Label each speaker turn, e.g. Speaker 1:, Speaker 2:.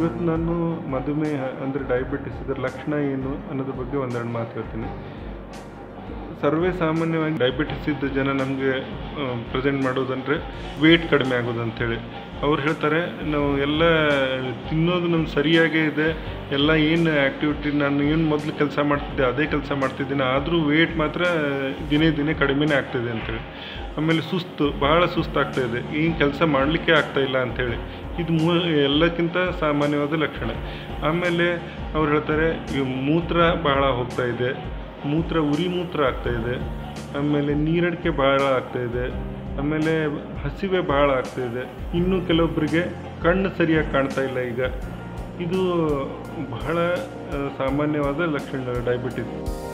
Speaker 1: ಇವತ್ತು ನಾನು ಮಧುಮೇಹ ಅಂದರೆ ಡಯಾಬಿಟಿಸ್ ಇದರ ಲಕ್ಷಣ ಏನು ಅನ್ನೋದ್ರ ಬಗ್ಗೆ ಒಂದೆರಡು ಮಾತು ಹೇಳ್ತೀನಿ ಸರ್ವೇ ಸಾಮಾನ್ಯವಾಗಿ ಡಯಾಬಿಟಿಸ್ ಇದ್ದ ಜನ ನಮಗೆ ಪ್ರೆಸೆಂಟ್ ಮಾಡೋದಂದರೆ ವೇಟ್ ಕಡಿಮೆ ಆಗೋದು ಅಂಥೇಳಿ ಅವ್ರು ಹೇಳ್ತಾರೆ ನಾವು ಎಲ್ಲ ತಿನ್ನೋದು ನಮ್ಗೆ ಸರಿಯಾಗೇ ಇದೆ ಎಲ್ಲ ಏನು ಆ್ಯಕ್ಟಿವಿಟಿ ನಾನು ಏನು ಮೊದಲು ಕೆಲಸ ಮಾಡ್ತಿದ್ದೆ ಅದೇ ಕೆಲಸ ಮಾಡ್ತಿದ್ದೀನಿ ಆದರೂ ವೇಟ್ ಮಾತ್ರ ದಿನೇ ದಿನೇ ಕಡಿಮೆನೇ ಆಗ್ತಿದೆ ಅಂಥೇಳಿ ಆಮೇಲೆ ಸುಸ್ತು ಬಹಳ ಸುಸ್ತಾಗ್ತಾ ಇದೆ ಏನು ಕೆಲಸ ಮಾಡಲಿಕ್ಕೆ ಆಗ್ತಾ ಇಲ್ಲ ಅಂಥೇಳಿ ಇದು ಮೂ ಎಲ್ಲಕ್ಕಿಂತ ಸಾಮಾನ್ಯವಾದ ಲಕ್ಷಣ ಆಮೇಲೆ ಅವ್ರು ಹೇಳ್ತಾರೆ ಈ ಮೂತ್ರ ಬಹಳ ಹೋಗ್ತಾ ಇದೆ ಮೂತ್ರ ಉರಿ ಮೂತ್ರ ಆಗ್ತಾ ಇದೆ ಆಮೇಲೆ ನೀರಡಿಕೆ ಬಹಳ ಆಗ್ತಾ ಇದೆ ಆಮೇಲೆ ಹಸಿವೆ ಬಹಳ ಆಗ್ತಾ ಇದೆ ಇನ್ನು ಕೆಲವೊಬ್ಬರಿಗೆ ಕಣ್ಣು ಸರಿಯಾಗಿ ಕಾಣ್ತಾ ಇಲ್ಲ ಈಗ ಇದು ಬಹಳ ಆ, ಸಾಮಾನ್ಯವಾದ ಲಕ್ಷಣ ಡಯಾಬಿಟಿಸ್